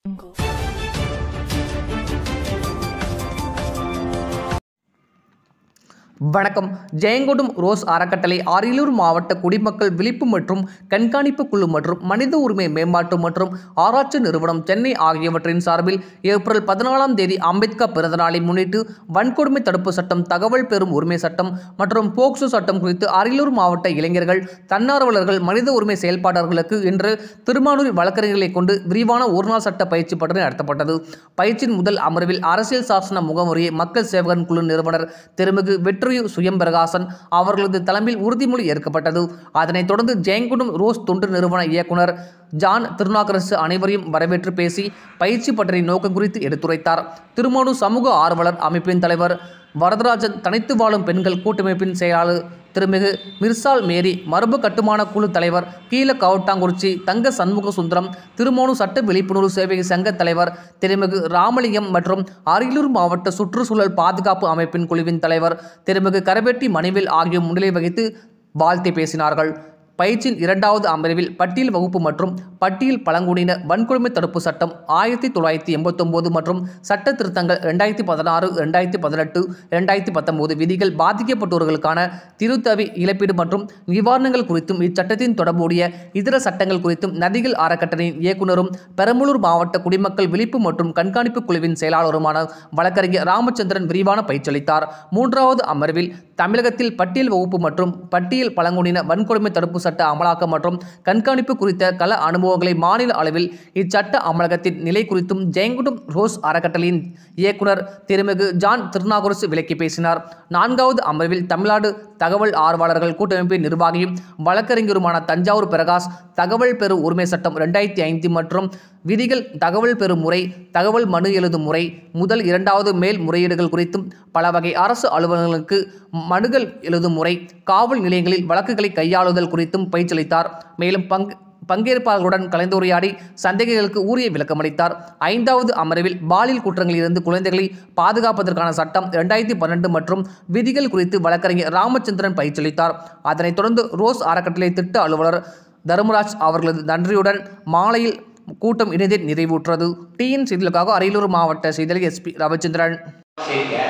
வணக்கம் ஜெயங்கொண்டம் ரோஸ் அறக்கட்டளை அரியலூர் மாவட்ட குடிமக்கள் விழிப்பு மற்றும் கண்காணிப்பு குழு மற்றும் மனித உரிமை மேம்பாட்டு மற்றும் ஆராய்ச்சி நிறுவனம் சென்னை ஆகியவற்றின் சார்பில் ஏப்ரல் பதினாலாம் தேதி அம்பேத்கர் பிறந்த நாளை முன்னிட்டு வன்கொடுமை தடுப்பு சட்டம் தகவல் பெறும் உரிமை சட்டம் மற்றும் போக்சோ சட்டம் குறித்து அரியலூர் மாவட்ட இளைஞர்கள் தன்னார்வலர்கள் மனித உரிமை செயல்பாளர்களுக்கு இன்று திருமானூர் வழக்கறிஞர்களை கொண்டு விரிவான ஒருநாள் சட்ட பயிற்சி பட்டறை நடத்தப்பட்டது பயிற்சியின் முதல் அமர்வில் அரசியல் சாசன முகமுறையை மக்கள் சேவகன் குழு நிறுவனர் திருமிகு வெற்றி சுயம் பிரகாசன் அவர்களது தலைமையில் உறுதிமொழி ஏற்கப்பட்டது அதனைத் தொடர்ந்து ஜெயங்குண்டம் ரோஸ் தொண்டு நிறுவன இயக்குனர் ஜான் திருநாகரசு அனைவரையும் வரவேற்று பேசி பயிற்சி பட்டறையின் நோக்கம் குறித்து எடுத்துரைத்தார் திருமானூர் சமூக ஆர்வலர் அமைப்பின் தலைவர் வரதராஜன் தனித்து வாழும் பெண்கள் கூட்டமைப்பின் செயலாளர் திருமிகு மிர்சால் மேரி மரபு கட்டுமான குழு தலைவர் கீழ கவுட்டாங்குறிச்சி தங்க சண்முக சுந்தரம் திருமோணு சட்ட விழிப்புணர்வு சேவை சங்க தலைவர் திருமிகு ராமலிங்கம் மற்றும் அரியலூர் மாவட்ட சுற்றுச்சூழல் பாதுகாப்பு அமைப்பின் குழுவின் தலைவர் திருமிகு கரவெட்டி மணிவேல் ஆகியோர் முன்னிலை வகித்து வாழ்த்தி பேசினார்கள் பயிற்சியின் இரண்டாவது அமர்வில் பட்டியல் வகுப்பு மற்றும் பட்டியல் பழங்குடியினர் வன்கொடுமை தடுப்பு சட்டம் ஆயிரத்தி தொள்ளாயிரத்தி எண்பத்தொம்போது மற்றும் சட்ட திருத்தங்கள் ரெண்டாயிரத்தி பதினாறு ரெண்டாயிரத்தி பதினெட்டு ரெண்டாயிரத்தி பத்தொம்போது விதிகள் பாதிக்கப்பட்டோர்களுக்கான திருத்தவி இழப்பீடு மற்றும் நிவாரணங்கள் குறித்தும் இச்சட்டத்தின் தொடர்புடைய இதர சட்டங்கள் குறித்தும் நதிகள் அறக்கட்டளையின் இயக்குநரும் பெரம்பலூர் மாவட்ட குடிமக்கள் விழிப்பு மற்றும் கண்காணிப்பு குழுவின் செயலாளருமான வழக்கறிஞர் ராமச்சந்திரன் விரிவான பயிற்சியளித்தார் மூன்றாவது அமர்வில் தமிழகத்தில் பட்டியல் வகுப்பு மற்றும் பட்டியல் பழங்குடியின வன்கொடுமை தடுப்பு சட்ட அமலாக்கம் மற்றும் கண்காணிப்பு குறித்த கள அனுபவங்களை மாநில அளவில் இச்சட்ட அமலாக்கத்தின் நிலை குறித்தும் ஜெயங்குண்டம் ரோஸ் அறக்கட்டளையின் இயக்குனர் திருமிகு ஜான் திருநாகரசு விளக்கி பேசினார் நான்காவது அமர்வில் தமிழ்நாடு தகவல் ஆர்வலர்கள் கூட்டமைப்பின் நிர்வாகியும் வழக்கறிஞருமான தஞ்சாவூர் பிரகாஷ் தகவல் பெறும் உரிமை சட்டம் ரெண்டாயிரத்தி ஐந்து மற்றும் விதிகள் தகவல் பெறும் முறை தகவல் மனு எழுதும் முறை முதல் இரண்டாவது மேல் முறையீடுகள் குறித்தும் பல வகை அரசு அலுவலர்களுக்கு மனுகள் எழுதும் முறை காவல் நிலையங்களில் வழக்குகளை கையாளுதல் குறித்தும் பயிற்சியளித்தார் மேலும் பங்கு பங்கேற்பாளர்களுடன் கலந்துரையாடி சந்தேகங்களுக்கு உரிய விளக்கமளித்தார் ஐந்தாவது அமர்வில் பாலியல் குற்றங்களிலிருந்து குழந்தைகளை பாதுகாப்பதற்கான சட்டம் இரண்டாயிரத்தி பன்னெண்டு மற்றும் விதிகள் குறித்து வழக்கறிஞர் ராமச்சந்திரன் பயிற்சியளித்தார் அதனைத் தொடர்ந்து ரோஸ் அறக்கட்டளை திட்ட அலுவலர் தர்மராஜ் அவர்களது நன்றியுடன் மாலையில் கூட்டம் இணைந்தே நிறைவுற்றது டிஎன் செய்திகளுக்காக அரியலூர் மாவட்ட செய்தியாளர் எஸ்பி ரவிச்சந்திரன் சரிங்க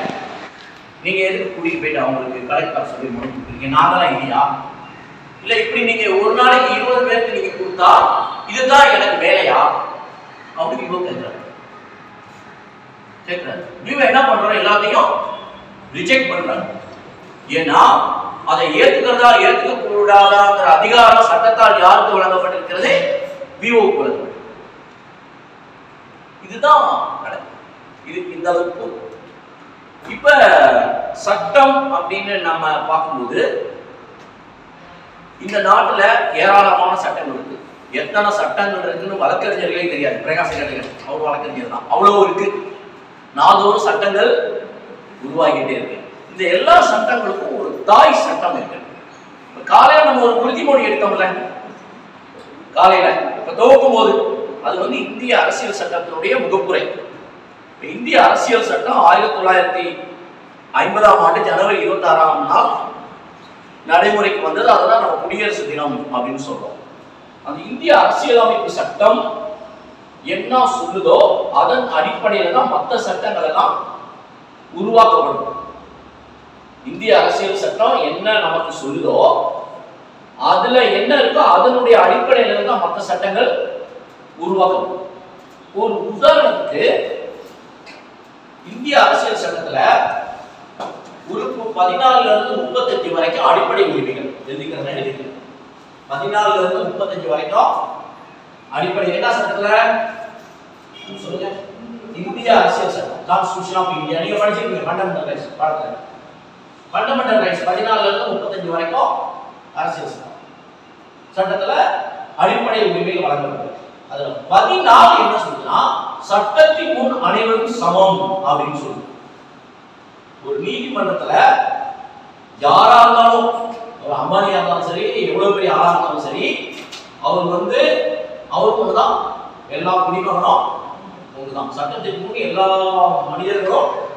நீங்க எதுக்கு கூட்டிட்டு போயிட்டு அவங்களுக்கு கலெக்டர் சொல்லி மனு கொடுக்குறீங்க நாங்களாம் இல்லையா இல்ல இப்படி நீங்க ஒரு நாளைக்கு இருபது பேருக்கு நீங்க கொடுத்தா இதுதான் எனக்கு வேலையா அப்படின்னு இவங்க கேட்கிறாரு கேட்கிறாரு இவன் என்ன பண்றோம் எல்லாத்தையும் ரிஜெக்ட் பண்றாங்க ஏன்னா அதை ஏத்துக்கிறதா ஏத்துக்க கூடாதாங்கிற அதிகாரம் சட்டத்தால் யாருக்கு வழங்கப்பட்டிருக்கிறது விஓக்கு வழங்கப்பட்டிருக்கு இதுதான் நடக்குது இது இந்த அளவுக்கு போகுது இப்ப சட்டம் அப்படின்னு நம்ம பார்க்கும்போது இந்த நாட்டுல ஏராளமான சட்டங்கள் இருக்கு எத்தனை சட்டங்கள் இருக்குன்னு வழக்கறிஞர்களே தெரியாது பிரகாஷ் கடைகள் அவர் வழக்கறிஞர் தான் அவ்வளவு இருக்கு நாள்தோறும் சட்டங்கள் உருவாகிட்டே இருக்கு இந்த எல்லா சட்டங்களுக்கும் ஒரு தாய் சட்டம் இருக்கு இப்ப காலையில நம்ம ஒரு உறுதிமொழி எடுத்தோம்ல காலையில இப்ப துவக்கும் போது அது வந்து இந்திய அரசியல் சட்டத்தினுடைய முகப்புரை இப்ப இந்திய அரசியல் சட்டம் ஆயிரத்தி தொள்ளாயிரத்தி ஐம்பதாம் ஆண்டு ஜனவரி இருபத்தி ஆறாம் நாள் நடைமுறைக்கு வந்தது அதுதான் நம்ம குடியரசு தினம் அப்படின்னு சொல்றோம் அந்த இந்திய அரசியலமைப்பு சட்டம் என்ன சொல்லுதோ அதன் அடிப்படையில தான் மற்ற சட்டங்கள் எல்லாம் உருவாக்கப்படும் இந்திய அரசியல் சட்டம் என்ன நமக்கு சொல்லுதோ அதுல என்ன இருக்கோ அதனுடைய அடிப்படையில தான் மற்ற சட்டங்கள் உருவாக்கப்படும் ஒரு உதாரணத்துக்கு இந்திய அரசியல் சட்டத்துல உறுப்பு பதினாலுல இருந்து முப்பத்தஞ்சு வரைக்கும் அடிப்படை உரிமைகள் எழுதிக்கிறதா எழுதிக்கிறேன் பதினாலுல இருந்து முப்பத்தஞ்சு வரைக்கும் அடிப்படை என்ன சட்டத்துல சொல்லுங்க இந்திய அரசியல் சட்டம் கான்ஸ்டிடியூஷன் ஆஃப் இந்தியா நீங்க படிச்சிருக்கீங்க ஃபண்டமெண்டல் ரைட்ஸ் பாடத்துல ஃபண்டமெண்டல் ரைட்ஸ் பதினாலுல இருந்து முப்பத்தஞ்சு வரைக்கும் அரசியல் சட்டம் சட்டத்துல அடிப்படை உரிமைகள் வழங்கப்படுது அதுல பதினாலு என்ன சொல்லுதுன்னா சட்டத்தின் முன் அனைவருக்கும் சமம் அப்படின்னு சொல்லுது ஒரு நீதிமன்றத்துல யாரா இருந்தாலும் ஒரு அம்பானியா இருந்தாலும் சரி எவ்வளவு பெரிய ஆளா இருந்தாலும் சரி அவர் வந்து அவருக்கு ஒண்ணுதான் எல்லா குடிமகனும் ஒண்ணுதான் சட்டத்தின் முன் எல்லா மனிதர்களும்